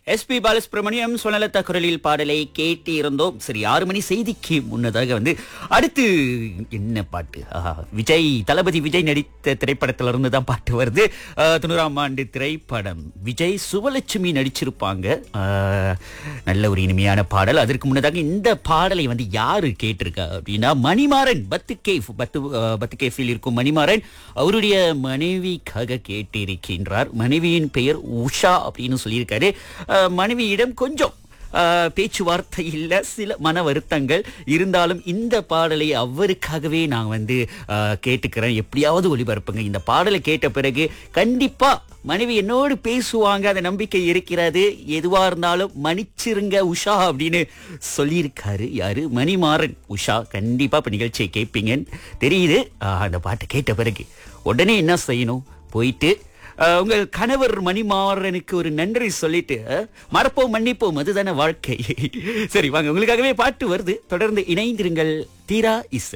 SP Balasubramaniam சுனலதா குரலில் பாடலை கேட்டு இருந்தோம் சரி ஆறு மணி செய்திக்கு முன்னதாக வந்து அடுத்து என்ன பாட்டு ஆஹா, விஜய் தளபதி விஜய் நடித்த திரைப்படத்துல இருந்து தான் பாட்டு வருது ஆஹ், தொண்ணூறாம் ஆண்டு திரைப்படம் விஜய் சுவலட்சுமி நடிச்சிருப்பாங்க ஆஹ், நல்ல ஒரு இனிமையான பாடல் அதற்கு முன்னதாக இந்த பாடலை வந்து யாரு கேட்டிருக்கா அப்படின்னா மணிமாறன் பத்து கேஃப் பத்து ஆஹ், பத்து கேஃபில் இருக்கும் மணிமாறன் அவருடைய மனைவிக்காக கேட்டிருக்கின்றார் மனைவியின் பெயர் உஷா அப்படின்னு சொல்லியிருக்காரு அஹ், மனைவியிடம் கொஞ்சம் அஹ், பேச்சுவார்த்தை இல்ல சில மன வருத்தங்கள் இருந்தாலும் இந்த பாடலை அவருக்காகவே நான் வந்து அஹ், கேட்டுக்கிறேன் எப்படியாவது ஒளிபரப்புங்க இந்த பாடலை கேட்ட பிறகு கண்டிப்பா மனைவி என்னோடு பேசுவாங்க அந்த நம்பிக்கை இருக்கிறது எதுவா இருந்தாலும் மன்னிச்சிருங்க உஷா அப்படின்னு சொல்லியிருக்காரு யாரு மணிமாறன் உஷா கண்டிப்பா இப்ப நிகழ்ச்சியை கேட்பீங்கன்னு தெரியுது அஹ், அந்த பாட்டை கேட்ட பிறகு உடனே என்ன செய்யணும் போயிட்டு அஹ், உங்கள் கணவர் மணிமாறனுக்கு ஒரு நன்றி சொல்லிட்டு அஹ், மறப்போம் மன்னிப்போம் அதுதானே வாழ்க்கை சரி வாங்க உங்களுக்காகவே பாட்டு வருது தொடர்ந்து இணைந்திருங்கள் தீரா இசை